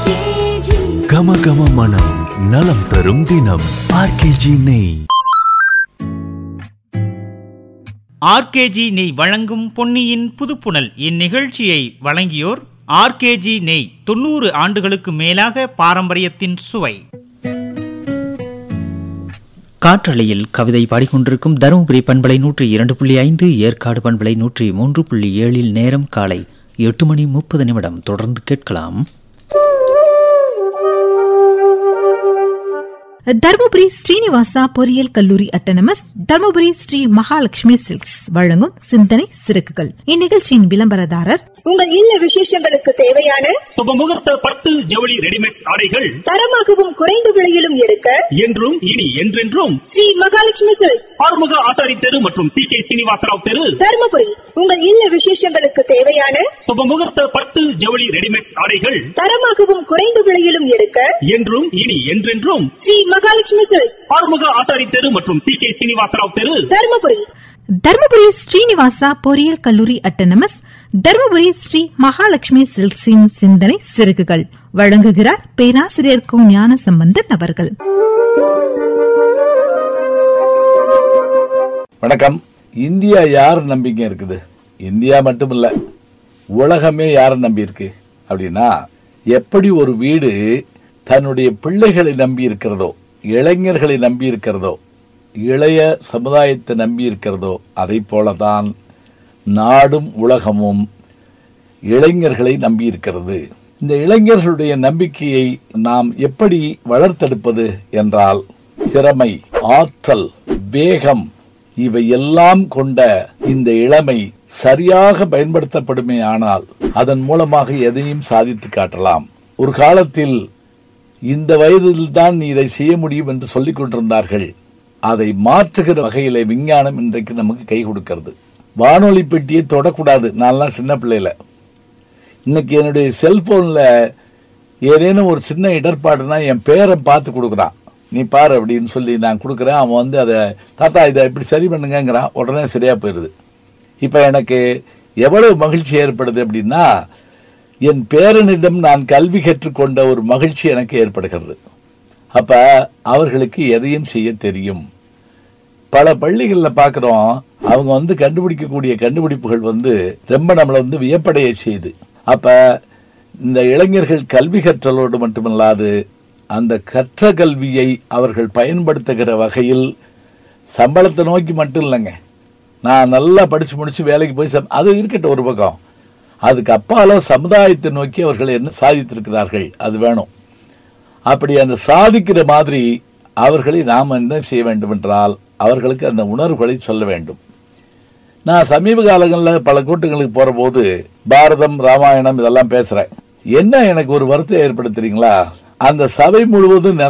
கம கம மனம் நலம் தரும் தினம் ஆர்கேஜி நெய் ஆர்கேஜி நெய் வழங்கும் பொன்னியின் புதுப்புணல் இந்நிகழ்ச்சியை வழங்கியோர் ஆர்கேஜி நெய் தொண்ணூறு ஆண்டுகளுக்கு மேலாக பாரம்பரியத்தின் சுவை காற்றலையில் கவிதை பாடிக்கொண்டிருக்கும் தருமபுரி பண்பலை நூற்றி இரண்டு புள்ளி ஐந்து ஏற்காடு பண்பலை நூற்றி மூன்று புள்ளி ஏழில் நேரம் காலை எட்டு மணி முப்பது நிமிடம் தொடர்ந்து கேட்கலாம் தருமபுரி ஸ்ரீனிவாசா பொறியியல் கல்லூரி அட்டனமஸ் தருமபுரி ஸ்ரீ மகாலட்சுமி சில்க்ஸ் வழங்கும் சிந்தனை சிறகுகள் இந்நிகழ்ச்சியின் விளம்பரதாரர் உங்கள் இல்ல விசேஷங்களுக்கு தேவையான சுபமுகூர்த்த பட்டு ஜவுளி ரெடிமேட் ஆடைகள் தரமாகவும் குறைந்த விலையிலும் எடுக்க என்றும் இனி என்றென்றும் ஸ்ரீ மகாலட்சுமி சில்க்ஸ் ஆறுமுக ஆசாரி தெரு மற்றும் சி கே சீனிவாசராவ் தெரு தருமபுரி உங்கள் இல்ல விசேஷங்களுக்கு தேவையான சுபமுகூர்த்த பட்டு ஜவுளி ரெடிமேட் ஆடைகள் தரமாகவும் குறைந்த விலையிலும் எடுக்க என்றும் இனி என்றென்றும் ஸ்ரீ மகாலட்சுமி சில்க்ஸ் ஆறுமுக ஆசாரி தெரு மற்றும் சி கே சீனிவாசராவ் தெரு தருமபுரி தருமபுரி ஸ்ரீனிவாசா பொறியியல் கல்லூரி அட்டனமஸ் தருமபுரி ஸ்ரீ மகாலட்சுமி சில்க்ஸின் சிந்தனை சிறகுகள் வழங்குகிறார் பேராசிரியர் கு ஞான சம்பந்தன் அவர்கள் வணக்கம் இந்தியா யார் நம்பிக்கை இருக்குது இந்தியா மட்டும் இல்ல உலகமே யார் நம்பி இருக்கு அப்படின்னா எப்படி ஒரு வீடு தன்னுடைய பிள்ளைகளை நம்பி இருக்கிறதோ இளைஞர்களை நம்பி இருக்கிறதோ இளைய சமுதாயத்தை நம்பி இருக்கிறதோ அதை போலதான் நாடும் உலகமும் இளைஞர்களை நம்பி இருக்கிறது இந்த இளைஞர்களுடைய நம்பிக்கையை நாம் எப்படி வளர்த்தெடுப்பது என்றால் திறமை ஆற்றல் வேகம் இவை எல்லாம் கொண்ட இந்த இளமை சரியாக பயன்படுத்தப்படுமே ஆனால் அதன் மூலமாக எதையும் சாதித்து காட்டலாம் ஒரு காலத்தில் இந்த வயதில் தான் நீ இதை செய்ய முடியும் என்று சொல்லிக் கொண்டிருந்தார்கள் அதை மாற்றுகிற வகையில விஞ்ஞானம் இன்றைக்கு நமக்கு கை கொடுக்கிறது வானொலி பெட்டியை தொடக்கூடாது நான்லாம் சின்ன பிள்ளையில இன்னைக்கு என்னுடைய செல்போன்ல ஏதேனும் ஒரு சின்ன இடர்பாடுனா என் பேரை பார்த்து கொடுக்குறான் நீ பாரு அப்படின்னு சொல்லி நான் கொடுக்குறேன் அவன் வந்து அதை தாத்தா இதை இப்படி சரி பண்ணுங்கங்கிறான் உடனே சரியா போயிடுது இப்போ எனக்கு எவ்வளவு மகிழ்ச்சி ஏற்படுது அப்படின்னா என் பேரனிடம் நான் கல்வி கற்றுக்கொண்ட ஒரு மகிழ்ச்சி எனக்கு ஏற்படுகிறது அப்ப அவர்களுக்கு எதையும் செய்ய தெரியும் பல பள்ளிகளில் பார்க்குறோம் அவங்க வந்து கண்டுபிடிக்கக்கூடிய கண்டுபிடிப்புகள் வந்து ரொம்ப நம்மளை வந்து வியப்படைய செய்யுது அப்ப இந்த இளைஞர்கள் கல்வி கற்றலோடு மட்டுமல்லாது அந்த கற்ற கல்வியை அவர்கள் பயன்படுத்துகிற வகையில் சம்பளத்தை நோக்கி மட்டும் இல்லைங்க நான் நல்லா படிச்சு முடிச்சு வேலைக்கு போய் சம்- அது இருக்கட்டும் ஒரு பக்கம் அதுக்கு அப்பால சமுதாயத்தை நோக்கி அவர்கள் என்ன சாதித்திருக்கிறார்கள் அது வேணும் அப்படி அந்த சாதிக்கிற மாதிரி அவர்களை நாம் என்ன செய்ய வேண்டும் என்றால் அவர்களுக்கு அந்த உணர்வுகளை சொல்ல வேண்டும் நான் சமீப காலங்களில் பல கூட்டங்களுக்கு போற போது பாரதம் ராமாயணம் இதெல்லாம் பேசுறேன் என்ன எனக்கு ஒரு வருத்தம் ஏற்படுத்துறீங்களா அந்த சபை முழுவதும்